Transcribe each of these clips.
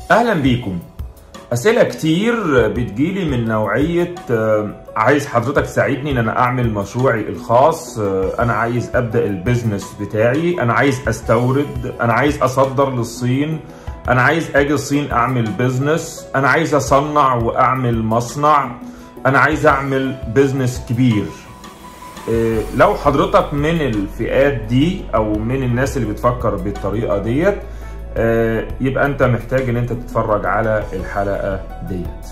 اهلا بيكم اسئله كتير بتجيلي من نوعيه آه، عايز حضرتك تساعدني ان انا اعمل مشروعي الخاص آه، انا عايز ابدا البيزنس بتاعي انا عايز استورد انا عايز اصدر للصين انا عايز اجي الصين اعمل بيزنس انا عايز اصنع واعمل مصنع انا عايز اعمل بيزنس كبير آه، لو حضرتك من الفئات دي او من الناس اللي بتفكر بالطريقه ديت آه، يبقى انت محتاج ان انت تتفرج على الحلقه ديت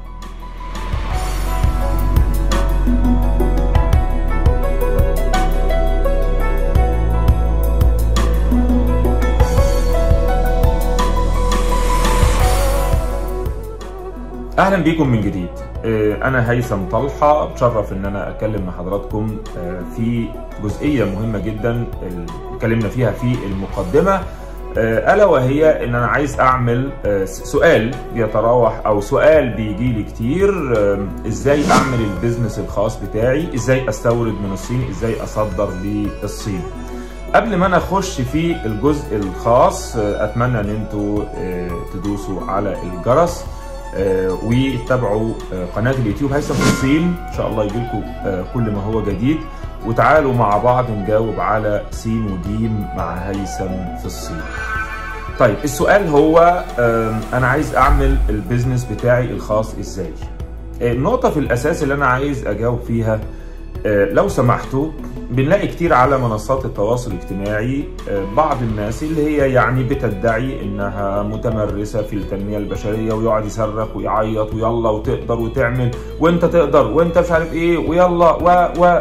اهلا بيكم من جديد آه، انا هيثم طلحه بتشرف ان انا اتكلم مع حضراتكم آه، في جزئيه مهمه جدا اللي اتكلمنا فيها في المقدمه آه، الا وهي ان انا عايز اعمل آه، سؤال بيتراوح او سؤال بيجي لي كتير آه، ازاي اعمل البيزنس الخاص بتاعي ازاي استورد من الصين ازاي اصدر للصين قبل ما انا اخش في الجزء الخاص آه، اتمنى ان انتوا آه، تدوسوا على الجرس آه، وتتابعوا آه، قناه اليوتيوب هيثم في الصين ان شاء الله يجيلكم آه، كل ما هو جديد وتعالوا مع بعض نجاوب على سين وجيم مع هيثم في الصين طيب السؤال هو آم، انا عايز اعمل البيزنس بتاعي الخاص ازاي آه، النقطة في الاساس اللي انا عايز اجاوب فيها آه، لو سمحتوا بنلاقي كتير على منصات التواصل الاجتماعي آه، بعض الناس اللي هي يعني بتدعي انها متمرسة في التنمية البشرية ويقعد يصرخ ويعيط ويلا وتقدر وتعمل وانت تقدر وانت مش عارف ايه ويلا و و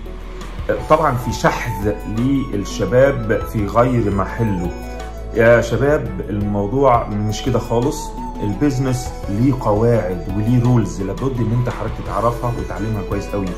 طبعا في شحذ للشباب في غير محله يا شباب الموضوع مش كده خالص البيزنس ليه قواعد وليه رولز لابد ان انت حضرتك تعرفها وتعلمها كويس قوي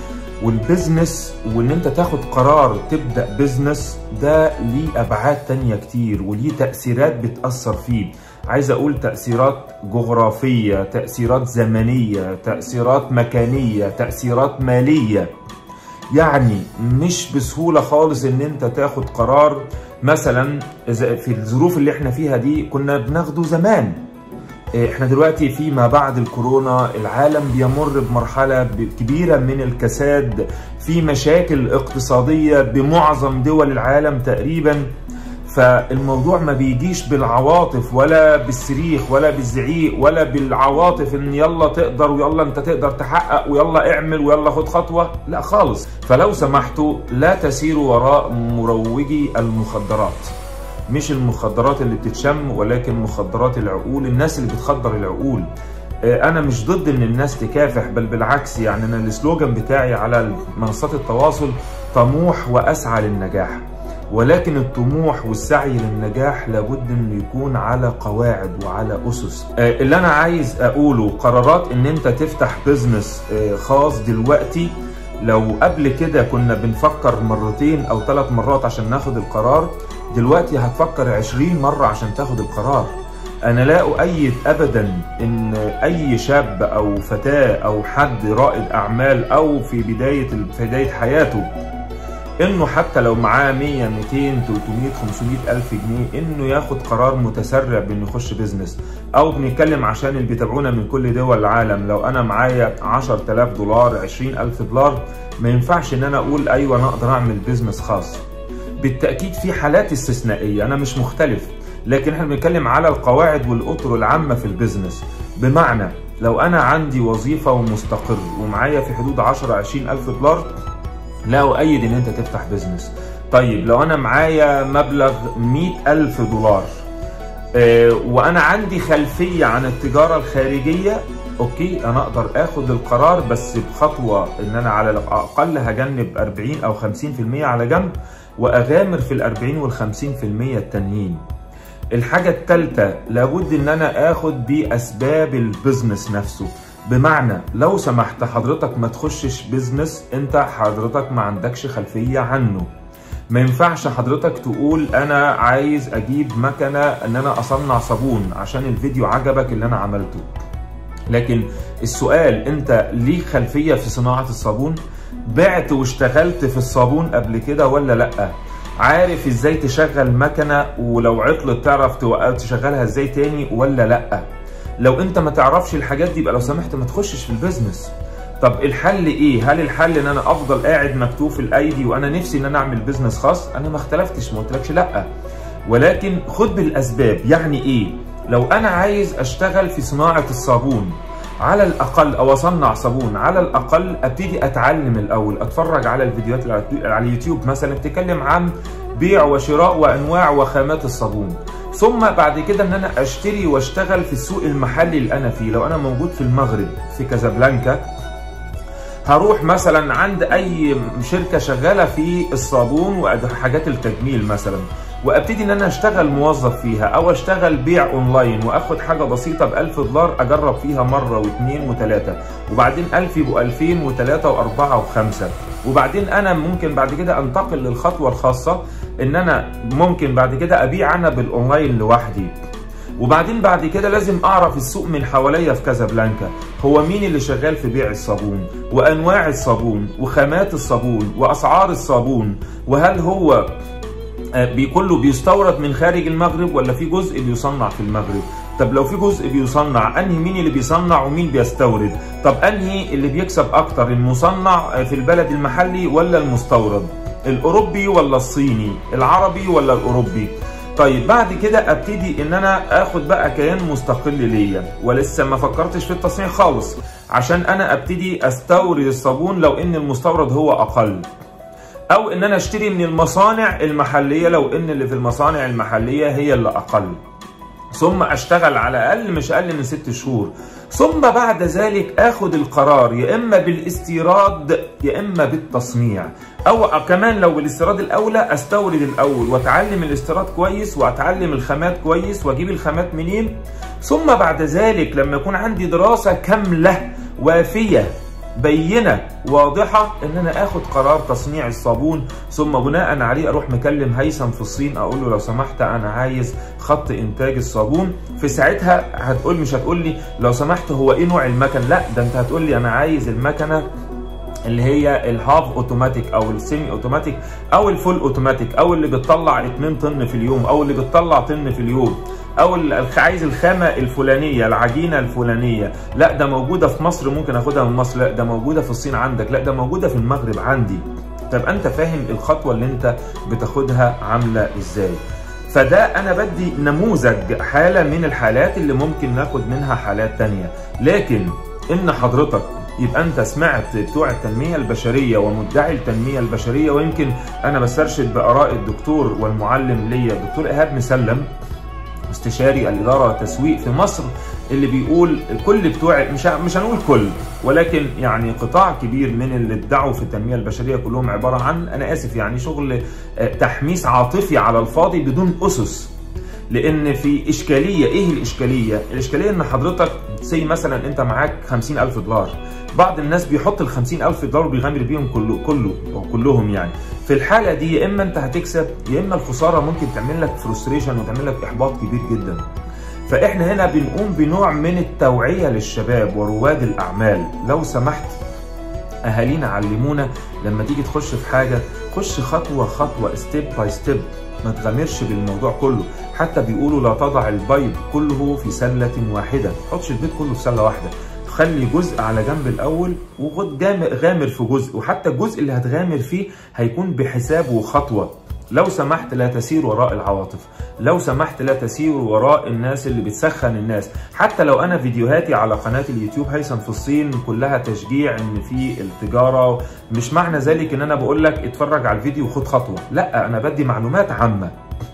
والبيزنس وان انت تاخد قرار تبدا بيزنس ده ليه ابعاد تانية كتير وليه تاثيرات بتاثر فيه عايز اقول تاثيرات جغرافيه تاثيرات زمنيه تاثيرات مكانيه تاثيرات ماليه يعني مش بسهوله خالص ان انت تاخد قرار مثلا إذا في الظروف اللي احنا فيها دي كنا بناخده زمان إيه، احنا دلوقتي في ما بعد الكورونا العالم بيمر بمرحله ب- كبيره من الكساد في مشاكل اقتصاديه بمعظم دول العالم تقريبا فالموضوع ما بيجيش بالعواطف ولا بالصريخ ولا بالزعيق ولا بالعواطف ان يلا تقدر ويلا انت تقدر تحقق ويلا اعمل ويلا خد خطوه لا خالص فلو سمحتوا لا تسيروا وراء مروجي المخدرات مش المخدرات اللي بتتشم ولكن مخدرات العقول الناس اللي بتخدر العقول آه، انا مش ضد ان الناس تكافح بل بالعكس يعني انا السلوجان بتاعي على منصات التواصل طموح واسعى للنجاح ولكن الطموح والسعي للنجاح لابد انه يكون على قواعد وعلى اسس آه، اللي انا عايز اقوله قرارات ان انت تفتح بزنس آه، خاص دلوقتي لو قبل كده كنا بنفكر مرتين او ثلاث مرات عشان ناخد القرار دلوقتي هتفكر عشرين مرة عشان تاخد القرار انا لا اؤيد ابدا ان اي شاب او فتاة او حد رائد اعمال او في بداية في بداية حياته انه حتى لو معاه 100 200 300 500 الف جنيه انه ياخد قرار متسرع بانه يخش بيزنس او بنتكلم عشان اللي بيتابعونا من كل دول العالم لو انا معايا 10000 دولار 20000 دولار ما ينفعش ان انا اقول ايوه انا اقدر اعمل بيزنس خاص بالتاكيد في حالات استثنائيه انا مش مختلف لكن احنا بنتكلم على القواعد والاطر العامه في البيزنس بمعنى لو انا عندي وظيفه ومستقر ومعايا في حدود 10 20 الف دولار لا أؤيد إن أنت تفتح بيزنس طيب لو أنا معايا مبلغ 100 ألف دولار آه، وأنا عندي خلفية عن التجارة الخارجية أوكي أنا أقدر آخد القرار بس بخطوة إن أنا على الأقل هجنب 40 أو 50% على جنب وأغامر في ال 40 وال 50% التانيين الحاجة التالتة لابد ان انا اخد باسباب البيزنس نفسه بمعنى لو سمحت حضرتك ما تخشش بيزنس انت حضرتك ما عندكش خلفية عنه ما ينفعش حضرتك تقول انا عايز اجيب مكنة ان انا اصنع صابون عشان الفيديو عجبك اللي انا عملته لكن السؤال انت ليك خلفيه في صناعه الصابون بعت واشتغلت في الصابون قبل كده ولا لا عارف ازاي تشغل مكنه ولو عطلت تعرف تشغلها ازاي تاني ولا لا لو انت ما تعرفش الحاجات دي يبقى لو سمحت ما تخشش في البيزنس طب الحل ايه هل الحل ان انا افضل قاعد مكتوف الايدي وانا نفسي ان انا اعمل بيزنس خاص انا ما اختلفتش ما قلتلكش لا ولكن خد بالاسباب يعني ايه لو انا عايز اشتغل في صناعه الصابون على الاقل او اصنع صابون على الاقل ابتدي اتعلم الاول اتفرج على الفيديوهات اللي على اليوتيوب مثلا بتتكلم عن بيع وشراء وانواع وخامات الصابون ثم بعد كده ان انا اشتري واشتغل في السوق المحلي اللي انا فيه لو انا موجود في المغرب في كازابلانكا هروح مثلا عند اي شركه شغاله في الصابون وحاجات التجميل مثلا وابتدي ان انا اشتغل موظف فيها او اشتغل بيع اونلاين واخد حاجه بسيطه ب 1000 دولار اجرب فيها مره واثنين وثلاثه وبعدين 1000 يبقوا 2000 وثلاثه واربعه وخمسه وبعدين انا ممكن بعد كده انتقل للخطوه الخاصه ان انا ممكن بعد كده ابيع انا بالاونلاين لوحدي وبعدين بعد كده لازم اعرف السوق من حواليا في كازابلانكا هو مين اللي شغال في بيع الصابون وانواع الصابون وخامات الصابون واسعار الصابون وهل هو كله بيستورد من خارج المغرب ولا في جزء بيصنع في المغرب طب لو في جزء بيصنع انهي مين اللي بيصنع ومين بيستورد طب انهي اللي بيكسب اكتر المصنع في البلد المحلي ولا المستورد الاوروبي ولا الصيني العربي ولا الاوروبي طيب بعد كده ابتدي ان انا اخد بقى كيان مستقل ليا ولسه ما فكرتش في التصنيع خالص عشان انا ابتدي استورد الصابون لو ان المستورد هو اقل او ان انا اشتري من المصانع المحليه لو ان اللي في المصانع المحليه هي اللي اقل ثم اشتغل على الاقل مش اقل من ست شهور ثم بعد ذلك اخد القرار يا اما بالاستيراد يا اما بالتصنيع او كمان لو بالاستيراد الاولى استورد الاول واتعلم الاستيراد كويس واتعلم الخامات كويس واجيب الخامات منين ثم بعد ذلك لما يكون عندي دراسه كامله وافيه بينه واضحه ان انا اخد قرار تصنيع الصابون ثم بناء عليه اروح مكلم هيثم في الصين اقول له لو سمحت انا عايز خط انتاج الصابون في ساعتها هتقول مش هتقول لي لو سمحت هو ايه نوع المكن لا ده انت هتقول لي انا عايز المكنه اللي هي الهاف اوتوماتيك او السيمي اوتوماتيك او الفول اوتوماتيك او اللي بتطلع 2 طن في اليوم او اللي بتطلع طن في اليوم او عايز الخامه الفلانيه العجينه الفلانيه لا ده موجوده في مصر ممكن اخدها من مصر لا ده موجوده في الصين عندك لا ده موجوده في المغرب عندي طب انت فاهم الخطوه اللي انت بتاخدها عامله ازاي فده انا بدي نموذج حاله من الحالات اللي ممكن ناخد منها حالات تانية لكن ان حضرتك يبقى انت سمعت بتوع التنميه البشريه ومدعي التنميه البشريه ويمكن انا بسترشد باراء الدكتور والمعلم ليا الدكتور ايهاب مسلم استشاري الاداره والتسويق في مصر اللي بيقول كل بتوع مش مش هنقول كل ولكن يعني قطاع كبير من اللي ادعوا في التنميه البشريه كلهم عباره عن انا اسف يعني شغل تحميس عاطفي على الفاضي بدون اسس لان في اشكاليه ايه الاشكاليه الاشكاليه ان حضرتك سي مثلا انت معاك 50000 دولار بعض الناس بيحط ال 50000 دولار وبيغامر بيهم كله كله او كلهم يعني في الحاله دي يا اما انت هتكسب يا اما الخساره ممكن تعمل لك فرستريشن وتعمل لك احباط كبير جدا فاحنا هنا بنقوم بنوع من التوعيه للشباب ورواد الاعمال لو سمحت اهالينا علمونا لما تيجي تخش في حاجه خش خطوه خطوه ستيب باي ستيب ما تغامرش بالموضوع كله حتى بيقولوا لا تضع البيض كله في سله واحده ما تحطش البيض كله في سله واحده خلي جزء على جنب الاول وخد غامر في جزء وحتى الجزء اللي هتغامر فيه هيكون بحساب وخطوه لو سمحت لا تسير وراء العواطف لو سمحت لا تسير وراء الناس اللي بتسخن الناس حتى لو انا فيديوهاتي على قناه اليوتيوب هيثم في الصين كلها تشجيع ان في التجاره مش معنى ذلك ان انا بقول لك اتفرج على الفيديو وخد خطوه لا انا بدي معلومات عامه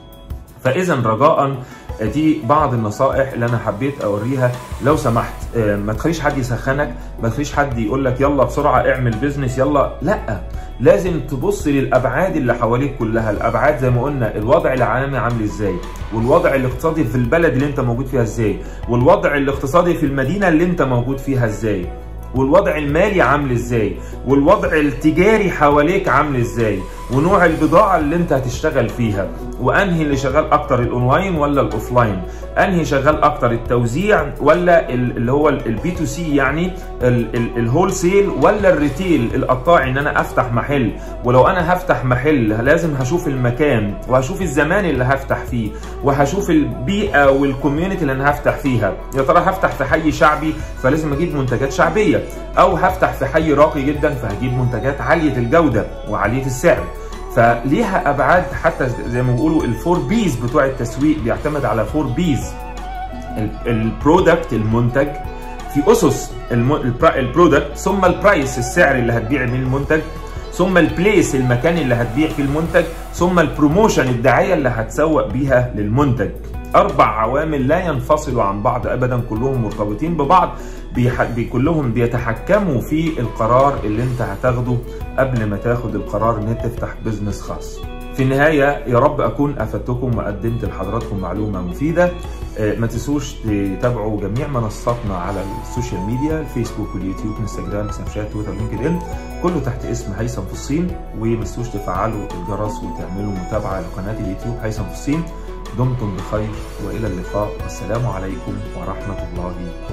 فاذا رجاء دي بعض النصائح اللي انا حبيت اوريها لو سمحت ما تخليش حد يسخنك ما تخليش حد يقول لك يلا بسرعه اعمل بيزنس يلا لا لازم تبص للابعاد اللي حواليك كلها الابعاد زي ما قلنا الوضع العالمي عامل ازاي والوضع الاقتصادي في البلد اللي انت موجود فيها ازاي والوضع الاقتصادي في المدينه اللي انت موجود فيها ازاي والوضع المالي عامل ازاي والوضع التجاري حواليك عامل ازاي ونوع البضاعه اللي انت هتشتغل فيها وانهي اللي شغال اكتر الاونلاين ولا الاوفلاين انهي شغال اكتر التوزيع ولا اللي هو البي تو سي يعني الهول سيل ولا الريتيل القطاعي ان انا افتح محل ولو انا هفتح محل لازم هشوف المكان وهشوف الزمان اللي هفتح فيه وهشوف البيئه والكوميونتي اللي انا هفتح فيها يا ترى هفتح في حي شعبي فلازم اجيب منتجات شعبيه او هفتح في حي راقي جدا فهجيب منتجات عاليه الجوده وعاليه السعر فليها ابعاد حتى زي ما بيقولوا الفور بيز بتوع التسويق بيعتمد على فور بيز البرودكت المنتج في اسس البرودكت ثم البرايس السعر اللي هتبيع بيه المنتج ثم البليس المكان اللي هتبيع فيه المنتج ثم البروموشن الدعايه اللي هتسوق بيها للمنتج اربع عوامل لا ينفصلوا عن بعض ابدا كلهم مرتبطين ببعض بيح... كلهم بيتحكموا في القرار اللي انت هتاخده قبل ما تاخد القرار ان انت تفتح بزنس خاص في النهاية يا رب أكون أفدتكم وقدمت لحضراتكم معلومة مفيدة ما تنسوش تتابعوا جميع منصاتنا على السوشيال ميديا الفيسبوك واليوتيوب انستجرام سناب شات تويتر لينكد ان كله تحت اسم هيثم في الصين وما تنسوش تفعلوا الجرس وتعملوا متابعة لقناة اليوتيوب هيثم في الصين دمتم بخير والى اللقاء والسلام عليكم ورحمه الله